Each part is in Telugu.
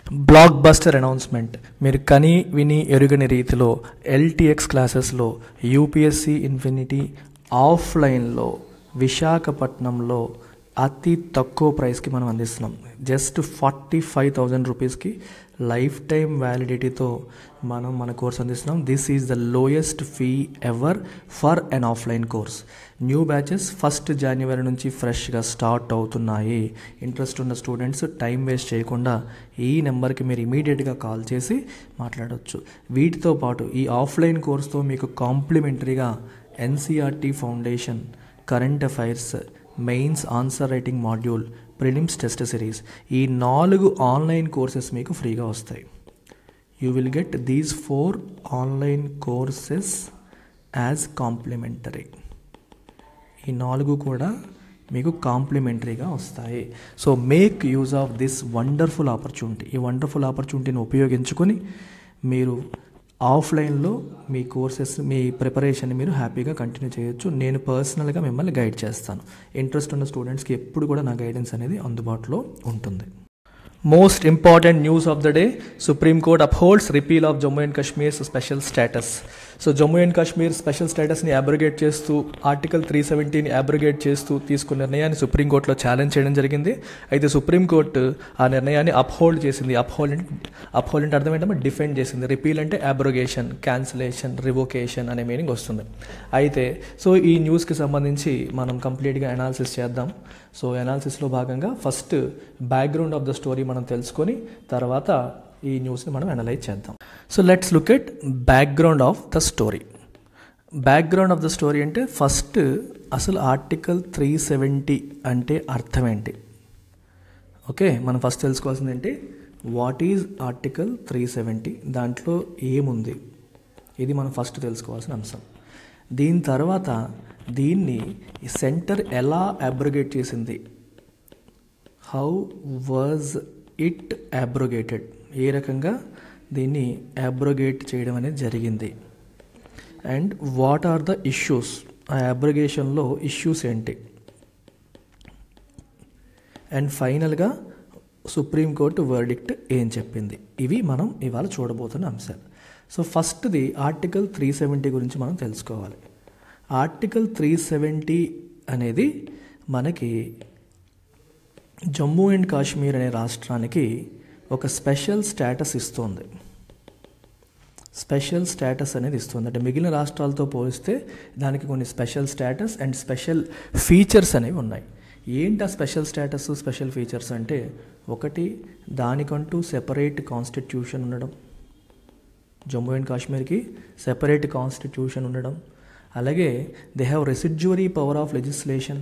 బ్లాక్ బస్టర్ అనౌన్స్మెంట్ మీరు కని విని ఎరుగని రీతిలో ఎల్టీఎక్స్ క్లాసెస్లో యూపీఎస్సి ఇన్ఫినిటీ ఆఫ్లైన్లో విశాఖపట్నంలో అతి తక్కువ ప్రైస్కి మనం అందిస్తున్నాం జస్ట్ ఫార్టీ ఫైవ్ థౌజండ్ రూపీస్కి లైఫ్ టైం వ్యాలిడిటీతో మనం మన కోర్స్ అందిస్తున్నాం this is the lowest fee ever for an offline course new batches first జనవరి నుంచి ఫ్రెష్గా స్టార్ట్ అవుతున్నాయి ఇంట్రెస్ట్ ఉన్న స్టూడెంట్స్ టైం వేస్ట్ చేయకుండా ఈ నెంబర్కి మీరు ఇమీడియట్గా కాల్ చేసి మాట్లాడవచ్చు వీటితో పాటు ఈ ఆఫ్లైన్ కోర్స్తో మీకు కాంప్లిమెంటరీగా NCERT foundation current affairs mains answer writing module prelims test series ఈ నాలుగు ఆన్లైన్ కోర్సెస్ మీకు ఫ్రీగా వస్తాయి you will get these four online courses as complimentary ఈ నాలుగు కూడా మీకు కాంప్లిమెంటరీగా వస్తాయి so make use of this wonderful opportunity ఈ వండర్ఫుల్ ఆపర్చునిటీని ఉపయోగించుకొని మీరు ఆఫ్లైన్లో మీ కోర్సెస్ మీ ప్రిపరేషన్ మీరు హ్యాపీగా కంటిన్యూ చేయొచ్చు నేను పర్సనల్గా మిమ్మల్ని గైడ్ చేస్తాను ఇంట్రెస్ట్ ఉన్న స్టూడెంట్స్కి ఎప్పుడు కూడా నా గైడెన్స్ అనేది అందుబాటులో ఉంటుంది most important news of the day Supreme Court upholds repeal of Jammu and Kashmir's special status so Jammu and Kashmir special స్టేటస్ని అబ్రిగేట్ చేస్తూ ఆర్టికల్ త్రీ సెవెంటీని అబ్రిగేట్ చేస్తూ తీసుకున్న నిర్ణయాన్ని సుప్రీంకోర్టులో ఛాలెంజ్ చేయడం జరిగింది అయితే సుప్రీంకోర్టు ఆ నిర్ణయాన్ని అప్హోల్డ్ చేసింది అప్హోల్డ్ అప్హోల్డ్ అంటే అర్థం ఏంటంటే డిఫెండ్ చేసింది రిపీల్ అంటే అబ్రోగేషన్ క్యాన్సిలేషన్ రివోకేషన్ అనే మీనింగ్ వస్తుంది అయితే సో ఈ న్యూస్కి సంబంధించి మనం కంప్లీట్గా అనాలిసిస్ చేద్దాం సో అనాలిసిస్లో భాగంగా first background of the story మనం తెలుసుకొని తర్వాత ఈ న్యూస్ని మనం అనలైజ్ చేద్దాం so let's look at background of the story background of the story అంటే ఫస్ట్ అసలు ఆర్టికల్ త్రీ సెవెంటీ అంటే అర్థం ఏంటి ఓకే మనం ఫస్ట్ తెలుసుకోవాల్సింది ఏంటి what is article three seventy దాంట్లో ఏముంది ఇది మనం ఫస్ట్ తెలుసుకోవాల్సిన అంశం దీని తర్వాత దీన్ని సెంటర్ ఎలా అబ్రోగేట్ చేసింది హౌ వాజ్ ఇట్ అబ్రోగేటెడ్ ఏ రకంగా దీన్ని అబ్రోగేట్ చేయడం అనేది జరిగింది and what are the issues ఆ అబ్రోగేషన్లో ఇష్యూస్ ఏంటి అండ్ ఫైనల్గా సుప్రీంకోర్టు వర్డిక్ట్ ఏం చెప్పింది ఇవి మనం ఇవాళ చూడబోతున్న అంశాలు సో ఫస్ట్ది ఆర్టికల్ త్రీ సెవెంటీ గురించి మనం తెలుసుకోవాలి ఆర్టికల్ త్రీ సెవెంటీ అనేది మనకి జమ్మూ అండ్ కాశ్మీర్ అనే రాష్ట్రానికి ఒక స్పెషల్ స్టేటస్ ఇస్తుంది స్పెషల్ స్టేటస్ అనేది ఇస్తుంది అంటే మిగిలిన రాష్ట్రాలతో పోలిస్తే దానికి కొన్ని special status and special features అనేవి ఉన్నాయి ఏంటి ఆ స్పెషల్ స్టేటస్ స్పెషల్ ఫీచర్స్ అంటే ఒకటి దానికంటూ సెపరేట్ కాన్స్టిట్యూషన్ ఉండడం జమ్మూ అండ్ కాశ్మీర్కి సెపరేట్ కాన్స్టిట్యూషన్ ఉండడం అలాగే they have residuary power of legislation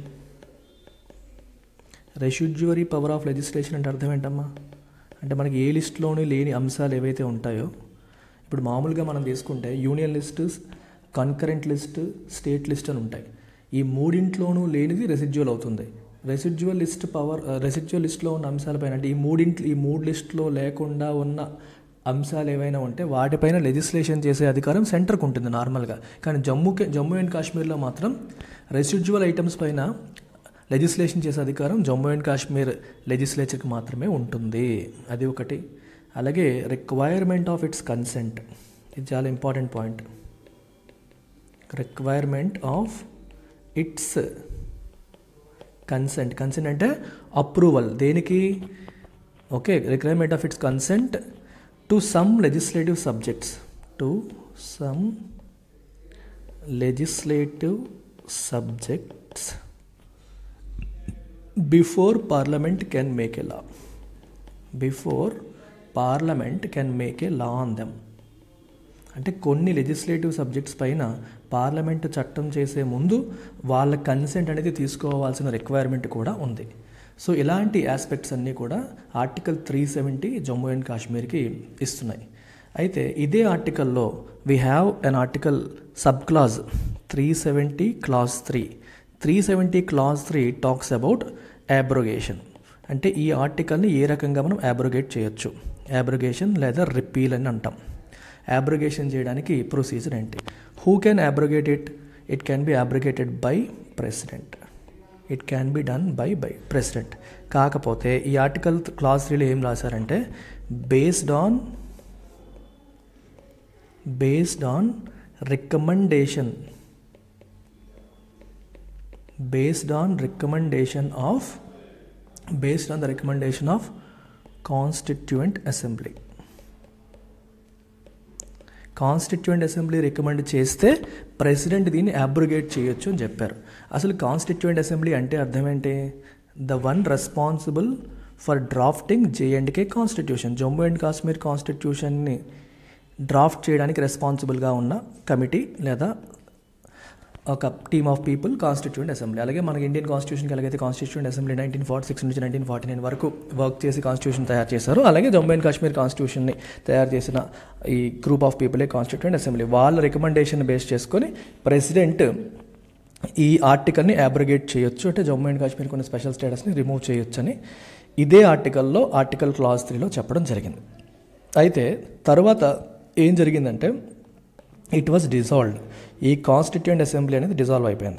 residuary power of legislation అంటే అర్థం ఏంటమ్మా అంటే మనకి ఏ లిస్ట్లోనూ లేని అంశాలు ఏవైతే ఉంటాయో ఇప్పుడు మామూలుగా మనం తీసుకుంటే union list concurrent list state list అని ఉంటాయి ఈ మూడింట్లోనూ లేనిది రెసిడ్యువల్ అవుతుంది రెసిడ్యువల్ లిస్ట్ పవర్ రెసిడ్యువల్ లిస్ట్లో ఉన్న అంశాలపైన అంటే ఈ మూడింట్లో ఈ మూడు లిస్ట్లో లేకుండా ఉన్న అంశాలు ఏవైనా ఉంటే వాటిపైన లెజిస్లేషన్ చేసే అధికారం సెంటర్కి ఉంటుంది నార్మల్గా కానీ జమ్మూకి జమ్మూ అండ్ కాశ్మీర్లో మాత్రం రెసిడ్యువల్ ఐటమ్స్ పైన లెజిస్లేషన్ చేసే అధికారం జమ్మూ అండ్ కాశ్మీర్ లెజిస్లేచర్కి మాత్రమే ఉంటుంది అది ఒకటి అలాగే రిక్వైర్మెంట్ ఆఫ్ ఇట్స్ కన్సెంట్ ఇది చాలా important point requirement of its consent consent అంటే అప్రూవల్ దేనికి okay requirement of its consent to some legislative subjects to some legislative subjects before parliament can make a law before parliament can make a law on them అంటే కొన్ని లెజిస్లేటివ్ సబ్జెక్ట్స్ పైన పార్లమెంట్ చట్టం చేసే ముందు వాళ్ళ కన్సెంట్ అనేది తీసుకోవాల్సిన రిక్వైర్మెంట్ కూడా ఉంది సో ఇలాంటి ఆస్పెక్ట్స్ అన్నీ కూడా article three seventy Jammu and కాశ్మీర్కి ఇస్తున్నాయి అయితే ఇదే ఆర్టికల్లో we have an article sub clause three seventy clause three three seventy clause three talks about abrogation అంటే ఈ ఆర్టికల్ని ఏ రకంగా మనం అబ్రోగేట్ చేయొచ్చు అబ్రోగేషన్ లేదా రిపీల్ అని అంటాం అబ్రోగేషన్ చేయడానికి ప్రొసీజర్ ఏంటి who can abrogate it it can be abrogated by president it can be done by by president కాకపోతే ఈ ఆర్టికల్ క్లాస్ త్రీలో ఏం రాశారంటే based on based on recommendation based on recommendation of based on the recommendation of constituent assembly constituent assembly recommend చేస్తే ప్రెసిడెంట్ దీన్ని అబ్రిగేట్ చేయొచ్చు అని చెప్పారు అసలు కాన్స్టిట్యూయెంట్ అసెంబ్లీ అంటే అర్థం ఏంటి the one responsible for drafting J and K constitution Jammu and Kashmir కాన్స్టిట్యూషన్ని డ్రాఫ్ట్ చేయడానికి రెస్పాన్సిబుల్గా ఉన్న కమిటీ లేదా ఒక team of people constituent assembly అలాగే మనకి ఇండియన్ కాన్స్టిట్యూషన్కి ఎలాగైతే constituent assembly nineteen forty six నుంచి నైన్టీన్ ఫార్టీ నైన్ వరకు వర్క్ చేసి కాన్స్టిట్యూషన్ తయారు చేశారు అలాగే జమ్మూ అండ్ కాశ్మీర్ కాన్స్టిట్యూషన్ని తయారు చేసిన ఈ గ్రూప్ ఆఫ్ పీపులే కాన్స్టిట్యూంట్ అసెంబ్లీ వాళ్ళ రికమెండేషన్ బేస్ చేసుకొని ప్రెసిడెంట్ ఈ ఆర్టికల్ని అబ్రిగేట్ చేయొచ్చు అంటే జమ్మూ అండ్ కాశ్మీర్ కొన్ని స్పెషల్ స్టేటస్ని రిమూవ్ చేయొచ్చు అని ఇదే ఆర్టికల్లో ఆర్టికల్ క్లాస్ త్రీలో చెప్పడం జరిగింది అయితే తర్వాత ఏం జరిగిందంటే ఇట్ వాజ్ డిజాల్వ్డ్ ఈ కాన్స్టిట్యూంట్ అసెంబ్లీ అనేది డిజాల్వ్ అయిపోయింది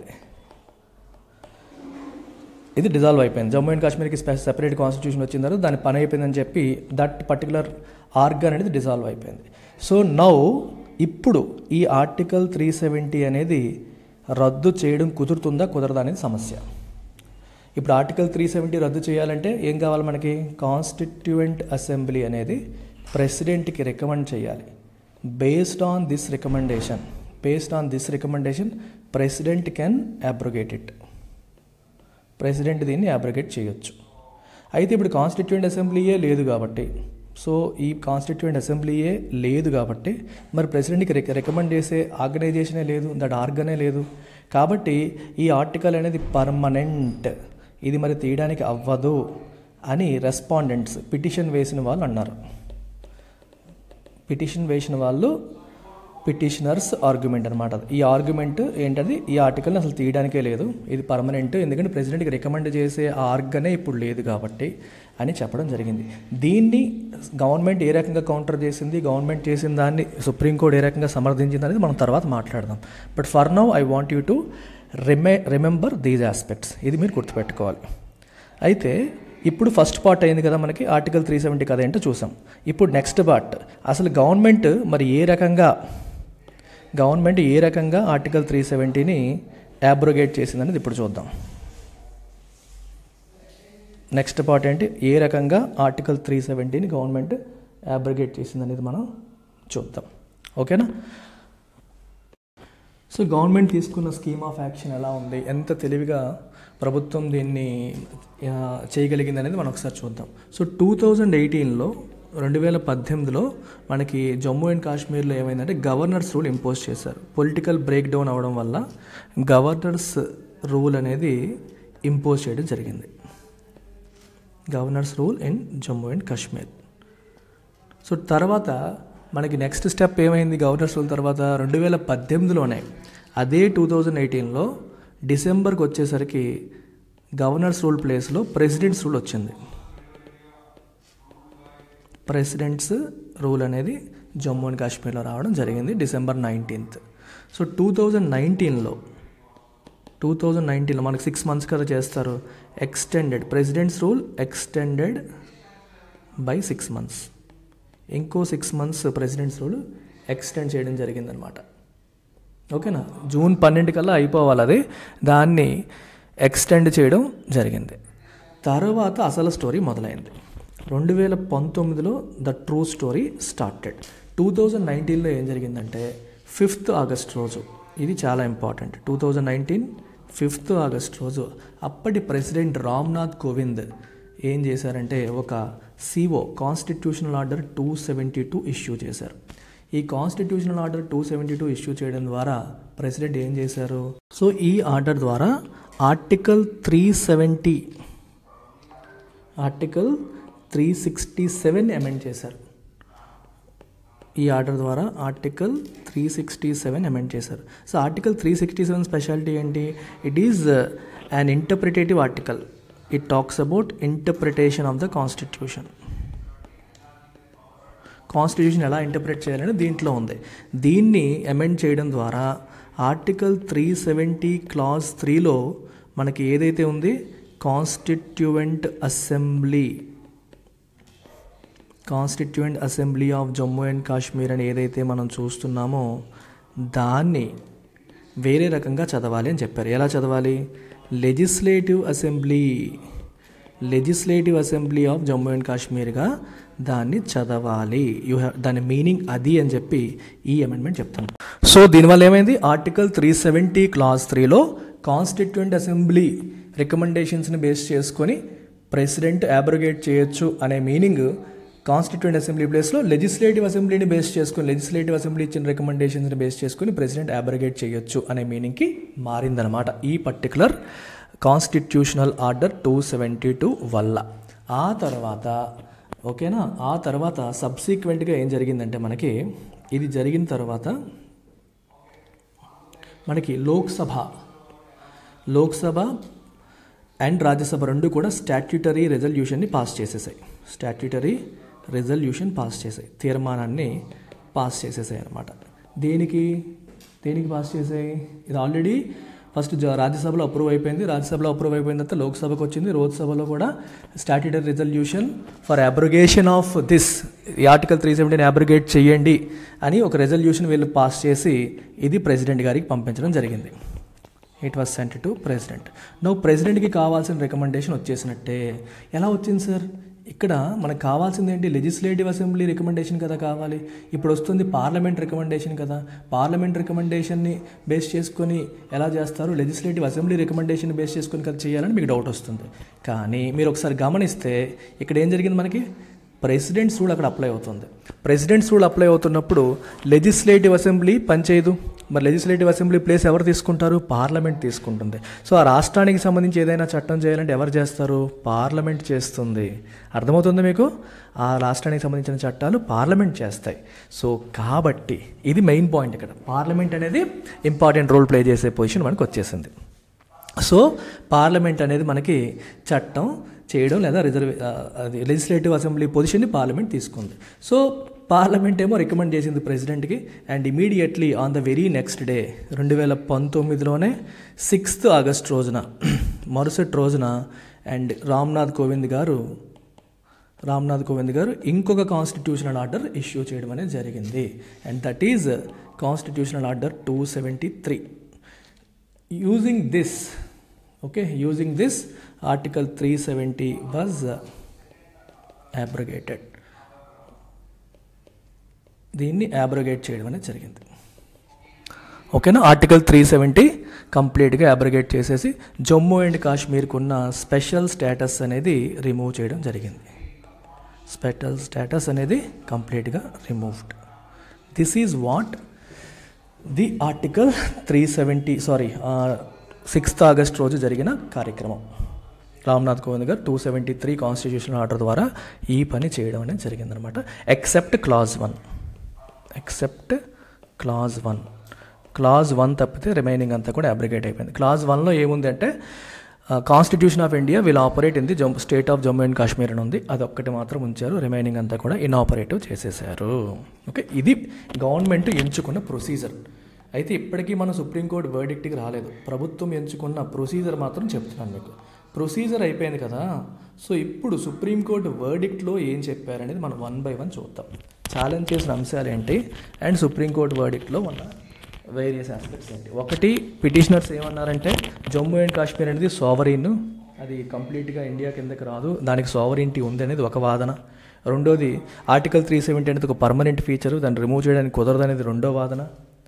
ఇది డిజాల్వ్ అయిపోయింది జమ్మూ అండ్ కాశ్మీర్కి సెపరేట్ కాన్స్టిట్యూషన్ వచ్చిన తర్వాత దాని పని అయిపోయిందని చెప్పి దట్ పర్టికులర్ ఆర్గన్ అనేది డిజాల్వ్ అయిపోయింది సో నౌ ఇప్పుడు ఈ ఆర్టికల్ త్రీ సెవెంటీ అనేది రద్దు చేయడం కుదురుతుందా కుదరదా అనేది సమస్య ఇప్పుడు ఆర్టికల్ త్రీ సెవెంటీ రద్దు చేయాలంటే ఏం కావాలి మనకి కాన్స్టిట్యూయెంట్ అసెంబ్లీ అనేది ప్రెసిడెంట్కి రికమెండ్ చేయాలి based on this recommendation based on this recommendation president can abrogate it president దీన్ని అబ్రోగేట్ చేయొచ్చు అయితే ఇప్పుడు కాన్స్టిట్యూయెంట్ అసెంబ్లీయే లేదు కాబట్టి సో ఈ కాన్స్టిట్యూయెంట్ అసెంబ్లీయే లేదు కాబట్టి మరి ప్రెసిడెంట్కి రిక రికమెండ్ చేసే ఆర్గనైజేషనే లేదు దట్ ఆర్గనే లేదు కాబట్టి ఈ ఆర్టికల్ అనేది పర్మనెంట్ ఇది మరి తీయడానికి అవ్వదు అని రెస్పాండెంట్స్ పిటిషన్ వేసిన వాళ్ళు అన్నారు పిటిషన్ వేసిన వాళ్ళు పిటిషనర్స్ ఆర్గ్యుమెంట్ అనమాట ఈ ఆర్గ్యుమెంట్ ఏంటది ఈ ఆర్టికల్ని అసలు తీయడానికే లేదు ఇది పర్మనెంట్ ఎందుకంటే ప్రెసిడెంట్కి రికమెండ్ చేసే ఆ ఆర్గనే ఇప్పుడు లేదు కాబట్టి అని చెప్పడం జరిగింది దీన్ని గవర్నమెంట్ ఏ రకంగా కౌంటర్ చేసింది గవర్నమెంట్ చేసిన దాన్ని సుప్రీంకోర్టు ఏ రకంగా సమర్థించింది అనేది మనం తర్వాత మాట్లాడదాం but for now I want you to reme remember these aspects ఇది మీరు గుర్తుపెట్టుకోవాలి అయితే ఇప్పుడు ఫస్ట్ పార్ట్ అయింది కదా మనకి ఆర్టికల్ త్రీ సెవెంటీ కదా ఏంటో చూసాం ఇప్పుడు నెక్స్ట్ పార్ట్ అసలు గవర్నమెంట్ మరి ఏ రకంగా గవర్నమెంట్ ఏ రకంగా ఆర్టికల్ త్రీ సెవెంటీని యాబ్రోగేట్ చేసిందనేది ఇప్పుడు చూద్దాం నెక్స్ట్ పార్ట్ ఏంటి ఏ రకంగా ఆర్టికల్ త్రీ సెవెంటీని గవర్నమెంట్ యాబ్రోగేట్ చేసిందనేది మనం చూద్దాం ఓకేనా సో గవర్నమెంట్ తీసుకున్న స్కీమ్ ఆఫ్ యాక్షన్ ఎలా ఉంది ఎంత తెలివిగా ప్రభుత్వం దీన్ని ఆ, చేయగలిగింది అనేది మనం ఒకసారి చూద్దాం సో టూ థౌజండ్ ఎయిటీన్లో రెండు వేల పద్దెనిమిదిలో మనకి జమ్మూ అండ్ కాశ్మీర్లో ఏమైందంటే గవర్నర్స్ రూల్ ఇంపోజ్ చేశారు పొలిటికల్ బ్రేక్ డౌన్ అవడం వల్ల గవర్నర్స్ రూల్ అనేది ఇంపోజ్ చేయడం జరిగింది governor's rule in Jammu and Kashmir so తర్వాత మనకి నెక్స్ట్ స్టెప్ ఏమైంది గవర్నర్స్ రూల్ తర్వాత రెండు వేల పద్దెనిమిదిలోనే అదే టూ థౌజండ్ ఎయిటీన్లో డిసెంబర్కి వచ్చేసరికి గవర్నర్స్ రూల్ ప్లేస్లో ప్రెసిడెంట్స్ రూల్ వచ్చింది ప్రెసిడెంట్స్ రూల్ అనేది జమ్మూ అండ్ కాశ్మీర్లో రావడం జరిగింది December nineteenth so two thousand నైన్టీన్లో టూ థౌజండ్ నైన్టీన్లో మనకి సిక్స్ మంత్స్ కదా చేస్తారు extended president's rule extended by six months ఇంకో six months president's rule extend చేయడం జరిగిందనమాట ఓకేనా జూన్ పన్నెండు కల్లా అయిపోవాలి అది దాన్ని ఎక్స్టెండ్ చేయడం జరిగింది తర్వాత అసలు స్టోరీ మొదలైంది రెండు వేల పంతొమ్మిదిలో the true story started two thousand నైన్టీన్లో ఏం జరిగిందంటే ఫిఫ్త్ ఆగస్ట్ రోజు ఇది చాలా important two thousand nineteen fifth August రోజు అప్పటి ప్రెసిడెంట్ రామ్నాథ్ కోవింద్ ఏం చేశారంటే ఒక CO constitutional order two seventy two issue చేశారు ఈ constitutional order two seventy two issue చేయడం ద్వారా ప్రెసిడెంట్ ఏం చేశారు సో ఈ ఆర్డర్ ద్వారా article three seventy article three sixty seven amend చేశారు ఈ ఆర్డర్ ద్వారా article three sixty seven amend చేశారు so article three sixty seven speciality ఏంటి it is an interpretative article it talks about interpretation of the constitution constitution ఎలా ఇంటర్ప్రిట్ చేయాలని దీంట్లో ఉంది దీన్ని అమెండ్ చేయడం ద్వారా ఆర్టికల్ త్రీ సెవెంటీ క్లాజ్ త్రీలో మనకి ఏదైతే ఉంది constituent assembly constituent assembly of Jammu and Kashmir అని ఏదైతే మనం చూస్తున్నామో దాన్ని వేరే రకంగా చదవాలి అని చెప్పారు ఎలా చదవాలి legislative assembly legislative assembly of Jammu and కాశ్మీర్గా దాన్ని చదవాలి యూ హ్యావ్ దాని మీనింగ్ అది అని చెప్పి ఈ అమెండ్మెంట్ చెప్తాను సో దీనివల్ల ఏమైంది ఆర్టికల్ త్రీ సెవెంటీ క్లాస్ త్రీలో కాన్స్టిట్యూయెంట్ అసెంబ్లీ రికమెండేషన్స్ని బేస్ చేసుకొని ప్రెసిడెంట్ అబ్రోగేట్ చేయొచ్చు అనే మీనింగ్ కాన్స్టిట్యూంట్ అసెంబ్లీ ప్లేస్లో లెజిస్లేటివ్ అసెంబ్లీని బేస్ చేసుకుని లెజిస్లేటివ్ అసెంబ్లీ ఇచ్చిన రికమెండేషన్స్ని బేస్ చేసుకుని ప్రెసిడెంట్ అబ్రగేట్ చేయొచ్చు అనే మీనింగ్కి మారిందనమాట ఈ particular constitutional order two seventy two వల్ల ఆ తర్వాత ఓకేనా ఆ తర్వాత సబ్సీక్వెంట్గా ఏం జరిగిందంటే మనకి ఇది జరిగిన తర్వాత మనకి లోక్సభ లోక్సభ అండ్ రాజ్యసభ రెండు కూడా statutory రెజల్యూషన్ని pass చేసేసాయి statutory resolution pass చేసాయి తీర్మానాన్ని పాస్ చేసేసాయి అనమాట దేనికి దేనికి పాస్ చేసాయి ఇది ఆల్రెడీ ఫస్ట్ జ- రాజ్యసభలో అప్రూవ్ అయిపోయింది రాజ్యసభలో అప్రూవ్ అయిపోయిన తర్వాత లోక్సభకు వచ్చింది లోక్సభలో కూడా statutory resolution for abrogation of this ఈ ఆర్టికల్ త్రీ సెవెంటీని అబ్రిగేట్ చేయండి అని ఒక రెజల్యూషన్ వీళ్ళు పాస్ చేసి ఇది ప్రెసిడెంట్ గారికి పంపించడం జరిగింది it was sent to president నువ్వు ప్రెసిడెంట్కి కావాల్సిన రికమెండేషన్ వచ్చేసినట్టే ఎలా వచ్చింది సార్ ఇక్కడ మనకు కావాల్సింది ఏంటి లెజిస్లేటివ్ అసెంబ్లీ రికమెండేషన్ కదా కావాలి ఇప్పుడు వస్తుంది పార్లమెంట్ రికమెండేషన్ కదా పార్లమెంట్ రికమెండేషన్ని బేస్ చేసుకొని ఎలా చేస్తారు లెజిస్లేటివ్ అసెంబ్లీ రికమెండేషన్ బేస్ చేసుకొని కదా చేయాలని మీకు డౌట్ వస్తుంది కానీ మీరు ఒకసారి గమనిస్తే ఇక్కడ ఏం జరిగింది మనకి ప్రెసిడెంట్స్ రూల్ అక్కడ అప్లై అవుతుంది ప్రెసిడెంట్స్ రూల్ అప్లై అవుతున్నప్పుడు లెజిస్లేటివ్ అసెంబ్లీ పనిచేయదు మరి లెజిస్లేటివ్ అసెంబ్లీ ప్లేస్ ఎవరు తీసుకుంటారు పార్లమెంట్ తీసుకుంటుంది సో ఆ రాష్ట్రానికి సంబంధించి ఏదైనా చట్టం చేయాలంటే ఎవరు చేస్తారు పార్లమెంట్ చేస్తుంది అర్థమవుతుంది మీకు ఆ రాష్ట్రానికి సంబంధించిన చట్టాలు పార్లమెంట్ చేస్తాయి సో కాబట్టి ఇది మెయిన్ పాయింట్ ఇక్కడ పార్లమెంట్ అనేది ఇంపార్టెంట్ రోల్ ప్లే చేసే పొజిషన్ మనకు వచ్చేసింది సో పార్లమెంట్ అనేది మనకి చట్టం చేయడం లేదా రిజర్వ్ ఆ, అది లెజిస్లేటివ్ అసెంబ్లీ పొజిషన్ని పార్లమెంట్ తీసుకుంది సో పార్లమెంట్ ఏమో రికమెండ్ చేసింది ప్రెసిడెంట్కి and immediately on the very next day రెండు వేల పంతొమ్మిదిలోనే సిక్స్త్ ఆగస్ట్ రోజున మరుసటి రోజున అండ్ రామ్నాథ్ కోవింద్ గారు రామ్నాథ్ కోవింద్ గారు ఇంకొక కాన్స్టిట్యూషనల్ ఆర్డర్ ఇష్యూ చేయడం అనేది జరిగింది and that is constitutional order two seventy three using this okay using this article 370 was uh, abrogated దీన్ని అబ్రోగేట్ చేయడం అనేది జరిగింది ఓకేనా ఆర్టికల్ త్రీ సెవెంటీ కంప్లీట్గా అబ్రోగేట్ చేసేసి జమ్మూ అండ్ కాశ్మీర్కి ఉన్న స్పెషల్ స్టేటస్ అనేది రిమూవ్ చేయడం జరిగింది స్పెషల్ స్టేటస్ అనేది కంప్లీట్గా removed this is what the article three seventy sorry sixth August రోజు జరిగిన కార్యక్రమం రామ్నాథ్ కోవింద్ గారు two seventy three constitutional order ద్వారా ఈ పని చేయడం అనేది జరిగిందనమాట except clause one except clause one clause one తప్పితే రిమైనింగ్ అంతా కూడా అబ్రిగేట్ అయిపోయింది క్లాజ్ వన్లో ఏముంది అంటే constitution of India will operate in the Jammu state of Jammu and Kashmir అని ఉంది అది ఒక్కటి మాత్రం ఉంచారు రిమైనింగ్ అంతా కూడా ఇన్ఆపరేటివ్ చేసేసారు ఓకే ఇది గవర్నమెంట్ ఎంచుకున్న ప్రొసీజర్ అయితే ఇప్పటికీ మనం సుప్రీంకోర్టు వర్డిక్ట్కి రాలేదు ప్రభుత్వం ఎంచుకున్న ప్రొసీజర్ మాత్రం చెప్తున్నాను మీకు ప్రొసీజర్ అయిపోయింది కదా సో ఇప్పుడు సుప్రీంకోర్టు వర్డిక్ట్లో ఏం చెప్పారనేది మనం వన్ బై వన్ చూద్దాం ఛాలెంజ్ చేసిన అంశాలు ఏంటి అండ్ సుప్రీంకోర్టు వర్డిక్ట్లో ఉన్న వేరియస్ ఆస్పెక్ట్స్ ఏంటి ఒకటి పిటిషనర్స్ ఏమన్నారంటే జమ్మూ అండ్ కాశ్మీర్ అనేది సోవరీన్ అది కంప్లీట్గా ఇండియా కిందకి రాదు దానికి సోవరీన్టీ ఉంది అనేది ఒక వాదన రెండోది ఆర్టికల్ త్రీ సెవెంటీ అనేది ఒక పర్మనెంట్ ఫీచరు దాన్ని రిమూవ్ చేయడానికి కుదరదు అనేది రెండో వాదన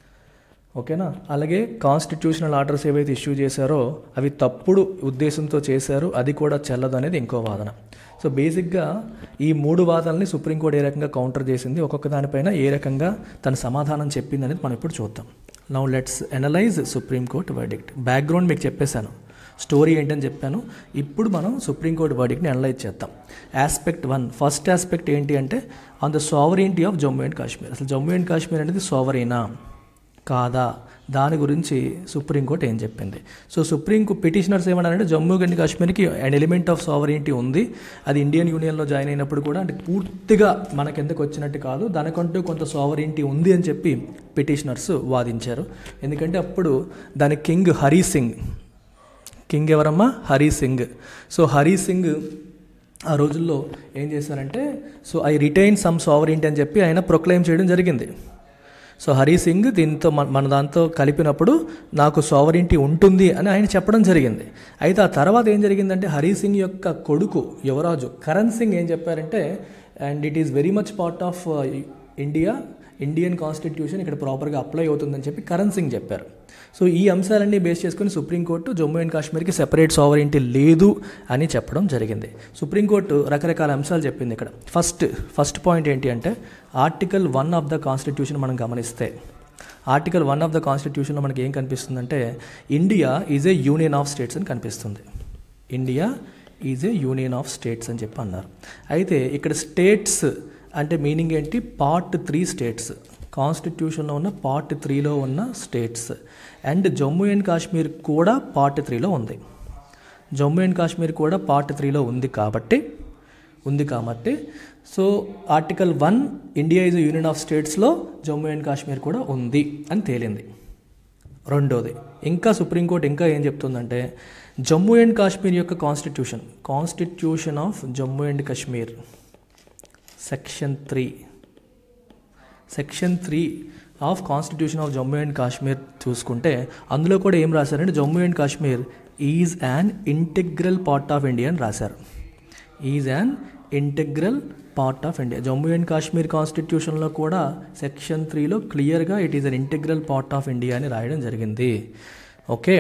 ఓకేనా అలాగే కాన్స్టిట్యూషనల్ ఆర్డర్స్ ఏవైతే ఇష్యూ చేశారో అవి తప్పుడు ఉద్దేశంతో చేశారు అది కూడా చెల్లదు అనేది ఇంకో వాదన సో బేసిక్గా ఈ మూడు వాదనల్ని సుప్రీంకోర్టు ఏ రకంగా కౌంటర్ చేసింది ఒక్కొక్క దానిపైన ఏ రకంగా తన సమాధానం చెప్పింది అనేది మనం ఇప్పుడు చూద్దాం now let's analyse supreme court verdict background మీకు చెప్పేశాను స్టోరీ ఏంటని చెప్పాను ఇప్పుడు మనం సుప్రీంకోర్టు వర్డిక్ట్ని అనలైజ్ చేద్దాం ఆస్పెక్ట్ వన్ ఫస్ట్ ఆస్పెక్ట్ ఏంటి అంటే on the sovereignty of Jammu and Kashmir అసలు జమ్మూ అండ్ కాశ్మీర్ అనేది సావరీనా కాదా దాని గురించి సుప్రీంకోర్టు ఏం చెప్పింది సో సుప్రీం పిటిషనర్స్ ఏమన్నారంటే జమ్మూ అండ్ కాశ్మీర్కి అన్ ఎలిమెంట్ ఆఫ్ సావరీనిటీ ఉంది అది ఇండియన్ యూనియన్లో జాయిన్ అయినప్పుడు కూడా అంటే పూర్తిగా మన కిందకు వచ్చినట్టు కాదు దానికంటూ కొంత సావరీనిటీ ఉంది అని చెప్పి పిటిషనర్స్ వాదించారు ఎందుకంటే అప్పుడు దాని కింగ్ హరి సింగ్ కింగ్ ఎవరమ్మా హరి సింగ్ సో హరి సింగ్ ఆ రోజుల్లో ఏం చేశారంటే so I retain some sovereignty అని చెప్పి ఆయన ప్రొక్లెయిమ్ చేయడం జరిగింది సో హరి సింగ్ దీంతో మన మన దాంతో కలిపినప్పుడు నాకు సావరింటీ ఉంటుంది అని ఆయన చెప్పడం జరిగింది అయితే ఆ తర్వాత ఏం జరిగిందంటే హరి సింగ్ యొక్క కొడుకు యువరాజు కరణ్ సింగ్ ఏం చెప్పారంటే and it is very much part of India Indian constitution ఇక్కడ ప్రాపర్గా అప్లై అవుతుందని చెప్పి కరణ్ సింగ్ చెప్పారు సో ఈ అంశాలన్నీ బేస్ చేసుకుని సుప్రీంకోర్టు జమ్మూ అండ్ కాశ్మీర్కి సెపరేట్ సావరింటీ లేదు అని చెప్పడం జరిగింది సుప్రీంకోర్టు రకరకాల అంశాలు చెప్పింది ఇక్కడ ఫస్ట్ ఫస్ట్ పాయింట్ ఏంటి అంటే article one of the constitution మనం గమనిస్తే ఆర్టికల్ వన్ ఆఫ్ ద కాన్స్టిట్యూషన్లో మనకి ఏం కనిపిస్తుందంటే India is a union of states అని కనిపిస్తుంది India is a union of states అని చెప్పి అన్నారు అయితే ఇక్కడ స్టేట్స్ అంటే మీనింగ్ ఏంటి పార్ట్ త్రీ స్టేట్స్ కాన్స్టిట్యూషన్లో ఉన్న పార్ట్ త్రీలో ఉన్న states and Jammu and Kashmir కూడా పార్ట్ త్రీలో ఉంది జమ్మూ అండ్ కాశ్మీర్ కూడా పార్ట్ త్రీలో ఉంది కాబట్టి ఉంది కాబట్టి so article one India is union of స్టేట్స్లో జమ్మూ అండ్ కాశ్మీర్ కూడా ఉంది అని తేలింది రెండోది ఇంకా సుప్రీంకోర్టు ఇంకా ఏం చెప్తుందంటే జమ్మూ అండ్ కాశ్మీర్ యొక్క constitution constitution of Jammu and Kashmir section three section three of constitution of Jammu and Kashmir చూసుకుంటే అందులో కూడా ఏం రాశారంటే Jammu and Kashmir is an integral part of India అని రాశారు is an integral part of India Jammu and Kashmir కాన్స్టిట్యూషన్లో కూడా సెక్షన్ త్రీలో క్లియర్గా it is an integral part of India అని రాయడం జరిగింది ఓకే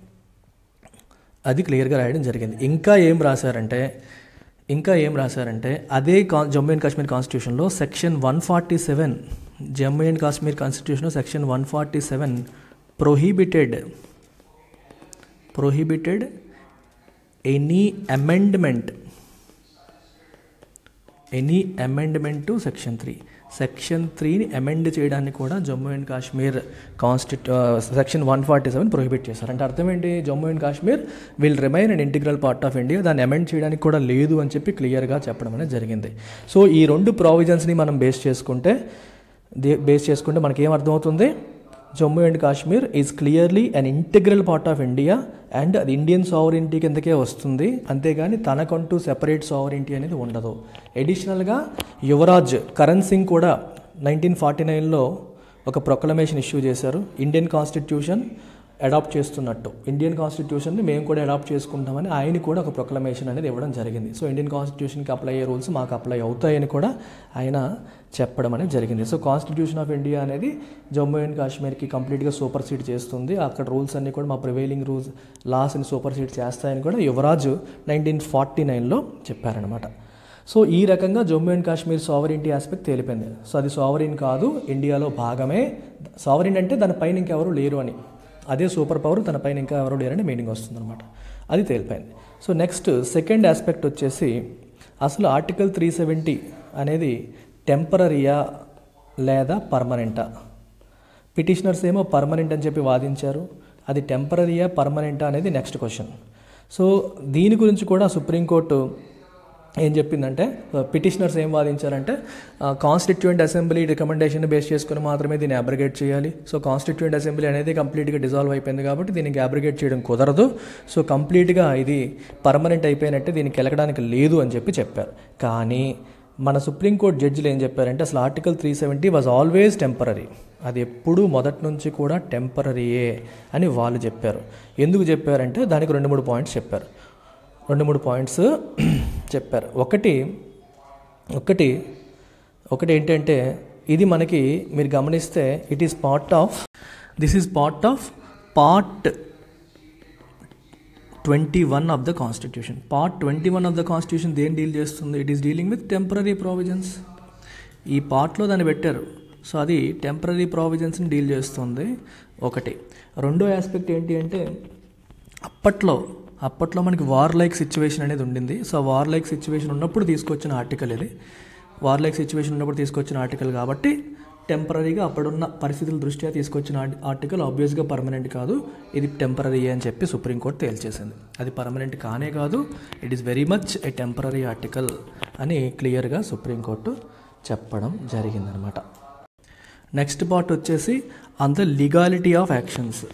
అది క్లియర్గా రాయడం జరిగింది ఇంకా ఏం రాశారంటే ఇంకా ఏం రాశారంటే అదే కా జమ్మూ అండ్ కాశ్మీర్ కాన్స్టిట్యూషన్లో section one forty seven Jammu and Kashmir కాన్స్టిట్యూషన్లో section one forty seven prohibited prohibited any amendment any amendment to section three section త్రీని అమెండ్ చేయడానికి కూడా Jammu and Kashmir constitution section one forty seven prohibit చేశారు అంటే అర్థం ఏంటి Jammu and Kashmir will remain and integral part of India దాన్ని అమెండ్ చేయడానికి కూడా లేదు అని చెప్పి క్లియర్గా చెప్పడం అనేది జరిగింది సో ఈ రెండు ప్రావిజన్స్ని మనం బేస్ చేసుకుంటే బేస్ చేసుకుంటే మనకి ఏం అర్థమవుతుంది Jammu and Kashmir is clearly an integral part of India and అది ఇండియన్ సావరింటీ కిందకే వస్తుంది అంతేగాని తనకంటూ సెపరేట్ సావరింటీ అనేది ఉండదు ఎడిషనల్గా యువరాజ్ కరణ్ సింగ్ కూడా నైన్టీన్ ఫార్టీ నైన్లో ఒక ప్రొక్లమేషన్ ఇష్యూ చేశారు ఇండియన్ కాన్స్టిట్యూషన్ అడాప్ట్ చేస్తున్నట్టు ఇండియన్ కాన్స్టిట్యూషన్ని మేము కూడా అడాప్ట్ చేసుకుంటామని ఆయన కూడా ఒక ప్రొక్లమేషన్ అనేది ఇవ్వడం జరిగింది సో ఇండియన్ కాన్స్టిట్యూషన్కి అప్లై అయ్యే రూల్స్ మాకు అప్లై అవుతాయని కూడా ఆయన చెప్పడం అనేది జరిగింది సో కాన్స్టిట్యూషన్ ఆఫ్ ఇండియా అనేది జమ్మూ అండ్ కాశ్మీర్కి కంప్లీట్గా సూపర్ సీడ్ చేస్తుంది అక్కడ రూల్స్ అన్నీ కూడా మా ప్రివైలింగ్ రూల్స్ లాస్ని సూపర్ సీడ్ చేస్తాయని కూడా యువరాజు నైన్టీన్ ఫార్టీ నైన్లో చెప్పారనమాట సో ఈ రకంగా Jammu and Kashmir sovereignty aspect తేలిపోయింది సో అది సావరిన్ కాదు ఇండియాలో భాగమే సావరిన్ అంటే దానిపైన ఇంకెవరు లేరు అని అదే సూపర్ పవర్ తన పైన ఇంకా ఎవరో లేరని మీనింగ్ వస్తుందన్నమాట అది తేలిపోయింది సో నెక్స్ట్ సెకండ్ ఆస్పెక్ట్ వచ్చేసి అసలు ఆర్టికల్ త్రీ సెవెంటీ అనేది టెంపరరీయా లేదా పర్మనెంటా పిటిషనర్స్ ఏమో పర్మనెంట్ అని చెప్పి వాదించారు అది టెంపరరీయా పర్మనెంటా అనేది నెక్స్ట్ క్వశ్చన్ సో దీని గురించి కూడా సుప్రీంకోర్టు ఏం చెప్పిందంటే పిటిషనర్స్ ఏం వాదించారంటే కాన్స్టిట్యూయెంట్ అసెంబ్లీ రికమెండేషన్ బేస్ చేసుకుని మాత్రమే దీన్ని అబ్రిగేట్ చేయాలి సో కాన్స్టిట్యూయెంట్ అసెంబ్లీ అనేది కంప్లీట్గా డిజాల్వ్ అయిపోయింది కాబట్టి దీనికి అబ్రిగేట్ చేయడం కుదరదు సో కంప్లీట్గా ఇది పర్మనెంట్ అయిపోయినట్టే దీనికి వెళ్ళడానికి లేదు అని చెప్పి చెప్పారు కానీ మన సుప్రీంకోర్టు జడ్జిలు ఏం చెప్పారంటే అసలు article three seventy was always temporary అది ఎప్పుడూ మొదటి నుంచి కూడా టెంపరీయే అని వాళ్ళు చెప్పారు ఎందుకు చెప్పారంటే దానికి రెండు మూడు పాయింట్స్ చెప్పారు రెండు మూడు పాయింట్స్ చెప్పారు ఒకటి ఒకటి ఒకటి ఏంటంటే ఇది మనకి మీరు గమనిస్తే it is part of this is part of part twenty one of the constitution part twenty one of the constitution దేని డీల్ చేస్తుంది it is dealing with temporary provisions ఈ పార్ట్లో దాన్ని పెట్టారు సో అది టెంపరీ ప్రావిజన్స్ని డీల్ చేస్తుంది ఒకటి రెండో ఆస్పెక్ట్ ఏంటి అంటే అప్పట్లో అప్పట్లో మనకి వార్ లైక్ సిచ్యువేషన్ అనేది ఉండింది సో వార్ లైక్ సిచ్యువేషన్ ఉన్నప్పుడు తీసుకొచ్చిన ఆర్టికల్ ఇది వార్ లైక్ సిచ్యువేషన్ ఉన్నప్పుడు తీసుకొచ్చిన ఆర్టికల్ కాబట్టి టెంపరీగా అప్పుడున్న పరిస్థితుల దృష్ట్యా తీసుకొచ్చిన ఆర్టికల్ ఆబ్వియస్గా పర్మనెంట్ కాదు ఇది టెంపరీ అని చెప్పి సుప్రీంకోర్టు తేల్చేసింది అది పర్మనెంట్ కానే కాదు it is very much a temporary article అని క్లియర్గా సుప్రీంకోర్టు చెప్పడం జరిగిందనమాట నెక్స్ట్ పార్ట్ వచ్చేసి on the legality of actions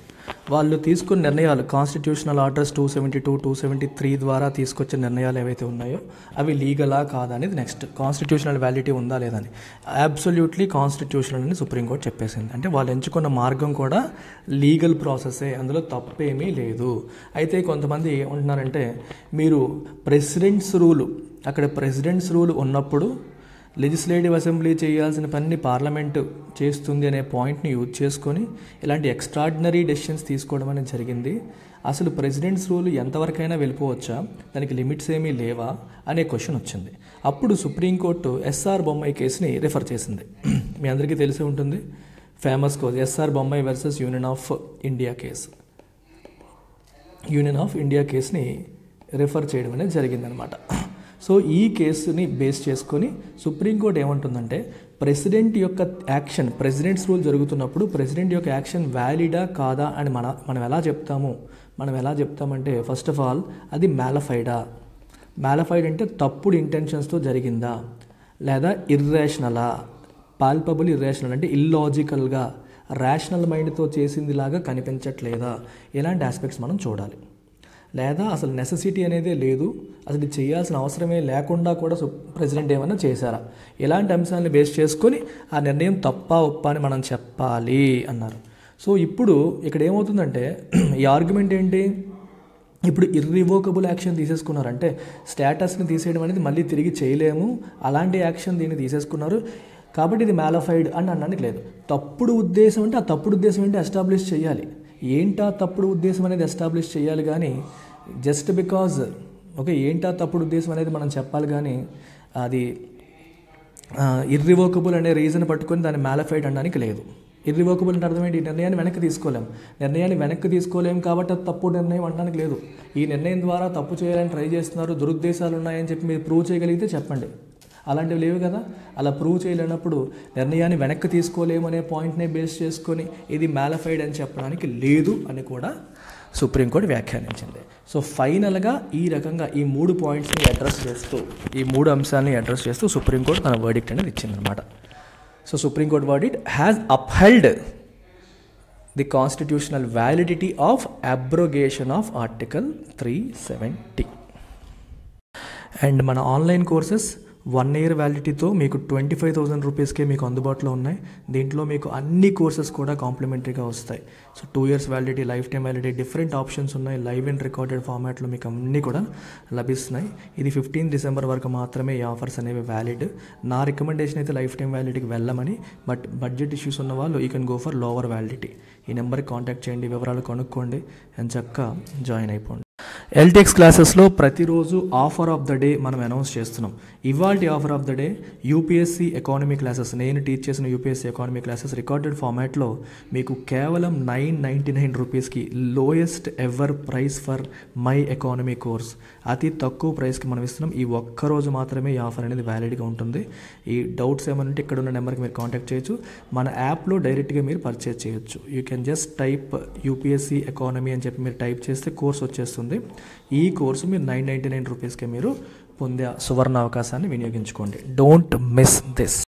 వాళ్ళు తీసుకున్న నిర్ణయాలు constitutional orders two seventy two two seventy three ద్వారా తీసుకొచ్చిన నిర్ణయాలు ఏవైతే ఉన్నాయో అవి లీగలా కాదా అనేది నెక్స్ట్ కాన్స్టిట్యూషనల్ వ్యాలిటీ ఉందా లేదని అబ్సల్యూట్లీ కాన్స్టిట్యూషనల్ అని సుప్రీంకోర్టు చెప్పేసింది అంటే వాళ్ళు ఎంచుకున్న మార్గం కూడా లీగల్ ప్రాసెసే అందులో తప్పేమీ లేదు అయితే కొంతమంది ఏమంటున్నారంటే మీరు ప్రెసిడెంట్స్ రూలు అక్కడ ప్రెసిడెంట్స్ రూల్ ఉన్నప్పుడు లెజిస్లేటివ్ అసెంబ్లీ చేయాల్సిన పనిని పార్లమెంటు చేస్తుంది అనే పాయింట్ని యూజ్ చేసుకొని ఇలాంటి ఎక్స్ట్రాడినరీ డెసిషన్స్ తీసుకోవడం అనేది జరిగింది అసలు ప్రెసిడెంట్స్ రూల్ ఎంతవరకైనా వెళ్ళిపోవచ్చా దానికి లిమిట్స్ ఏమీ లేవా అనే క్వశ్చన్ వచ్చింది అప్పుడు సుప్రీంకోర్టు ఎస్ఆర్ బొమ్మాయి కేసుని రిఫర్ చేసింది మీ అందరికీ తెలిసి ఉంటుంది famous course S R Bommai versus union of India case union of India కేసుని రిఫర్ చేయడం అనేది జరిగిందనమాట సో ఈ కేసుని బేస్ చేసుకొని సుప్రీంకోర్టు ఏమంటుందంటే ప్రెసిడెంట్ యొక్క యాక్షన్ ప్రెసిడెంట్స్ రూల్ జరుగుతున్నప్పుడు ప్రెసిడెంట్ యొక్క యాక్షన్ వ్యాలిడా కాదా అని మన మనం ఎలా చెప్తాము మనం ఎలా చెప్తామంటే ఫస్ట్ ఆఫ్ ఆల్ అది మ్యాలఫైడా మ్యాలఫైడ్ అంటే తప్పుడు ఇంటెన్షన్స్తో జరిగిందా లేదా ఇర్రేషనలా పాల్పబుల్ ఇర్రేషనల్ అంటే ఇల్లాజికల్గా రేషనల్ మైండ్తో చేసిందిలాగా కనిపించట్లేదా ఇలాంటి ఆస్పెక్ట్స్ మనం చూడాలి లేదా అసలు నెససిటీ అనేదే లేదు అసలు ఇది చేయాల్సిన అవసరమే లేకుండా కూడా ప్రెసిడెంట్ ఏమైనా చేశారా ఇలాంటి అంశాలను బేస్ చేసుకొని ఆ నిర్ణయం తప్ప ఒప్ప అని మనం చెప్పాలి అన్నారు సో ఇప్పుడు ఇక్కడ ఏమవుతుందంటే ఈ ఆర్గ్యుమెంట్ ఏంటి ఇప్పుడు ఇర్రివోకబుల్ యాక్షన్ తీసేసుకున్నారు స్టేటస్ని తీసేయడం అనేది మళ్ళీ తిరిగి చేయలేము అలాంటి యాక్షన్ దీన్ని తీసేసుకున్నారు కాబట్టి ఇది మ్యాలఫైడ్ అని అనడానికి లేదు తప్పుడు ఉద్దేశం అంటే ఆ తప్పుడు ఉద్దేశం ఏంటి ఎస్టాబ్లిష్ చేయాలి ఏంటా తప్పుడు ఉద్దేశం అనేది ఎస్టాబ్లిష్ చేయాలి కానీ జస్ట్ బికాజ్ ఓకే ఏంటా తప్పుడు ఉద్దేశం అనేది మనం చెప్పాలి కానీ అది ఇర్రివోకబుల్ అనే రీజన్ పట్టుకొని దాన్ని మ్యాలఫైడ్ అనడానికి లేదు ఇర్రివోకబుల్ అంటే అర్థం ఏంటి ఈ నిర్ణయాన్ని వెనక్కి తీసుకోలేం నిర్ణయాన్ని వెనక్కి తీసుకోలేం కాబట్టి అది తప్పు నిర్ణయం అనడానికి లేదు ఈ నిర్ణయం ద్వారా తప్పు చేయాలని ట్రై చేస్తున్నారు దురుద్దేశాలు ఉన్నాయని చెప్పి మీరు ప్రూవ్ చేయగలిగితే చెప్పండి అలాంటివి లేవు కదా అలా ప్రూవ్ చేయలేనప్పుడు నిర్ణయాన్ని వెనక్కి తీసుకోలేము అనే పాయింట్నే బేస్ చేసుకొని ఇది మ్యాలఫైడ్ అని చెప్పడానికి లేదు అని కూడా సుప్రీంకోర్టు వ్యాఖ్యానించింది సో ఫైనల్గా ఈ రకంగా ఈ మూడు పాయింట్స్ని అడ్రస్ చేస్తూ ఈ మూడు అంశాలని అడ్రస్ చేస్తూ సుప్రీంకోర్టు తన వర్డిక్ట్ అనేది ఇచ్చిందనమాట so supreme court verdict has upheld the constitutional validity of abrogation of article three seventy and మన ఆన్లైన్ కోర్సెస్ వన్ ఇయర్ వ్యాలిడిటీతో మీకు ట్వంటీ ఫైవ్ థౌసండ్ రూపీస్కే మీకు అందుబాటులో ఉన్నాయి దీంట్లో మీకు అన్ని కోర్సెస్ కూడా కాంప్లిమెంటరీగా వస్తాయి so two years validity life time validity different options ఉన్నాయి లైవ్ అండ్ రికార్డెడ్ ఫార్మాట్లో మీకు అన్నీ కూడా లభిస్తున్నాయి ఇది ఫిఫ్టీన్ డిసెంబర్ వరకు మాత్రమే ఈ ఆఫర్స్ అనేవి వ్యాలిడ్ నా రికమెండేషన్ అయితే లైఫ్ టైం వ్యాలిడిటీకి వెళ్ళమని బట్ బడ్జెట్ ఇష్యూస్ ఉన్న వాళ్ళు you can go for lower validity ఈ నెంబర్కి కాంటాక్ట్ చేయండి వివరాలు కనుక్కోండి అండ్ చక్కగా జాయిన్ అయిపోండి ఎల్టెక్స్ క్లాసెస్లో ప్రతిరోజు ఆఫర్ ఆఫ్ ద డే మనం అనౌన్స్ చేస్తున్నాం ఇవాళ offer of the day UPSC economy classes నేను టీచ్ చేసిన యూపీఎస్సీ ఎకానమీ క్లాసెస్ రికార్డెడ్ ఫార్మాట్లో మీకు కేవలం నైన్ నైంటీ నైన్ రూపీస్కి lowest ever price for my economy course అతి తక్కువ ప్రైస్కి మనం ఇస్తున్నాం ఈ ఒక్క రోజు మాత్రమే ఈ ఆఫర్ అనేది వ్యాలిడ్గా ఉంటుంది ఈ డౌట్స్ ఏమైనా ఉంటే ఇక్కడ ఉన్న నెంబర్కి మీరు కాంటాక్ట్ చేయొచ్చు మన యాప్లో డైరెక్ట్గా మీరు పర్చేస్ చేయొచ్చు you can just type UPSC economy అని చెప్పి మీరు టైప్ చేస్తే కోర్స్ వచ్చేస్తుంది ఈ కోర్సు మీరు నైన్ నైంటీ నైన్ రూపీస్కే మీరు పొందే సువర్ణ అవకాశాన్ని వినియోగించుకోండి డోంట్ మిస్ దిస్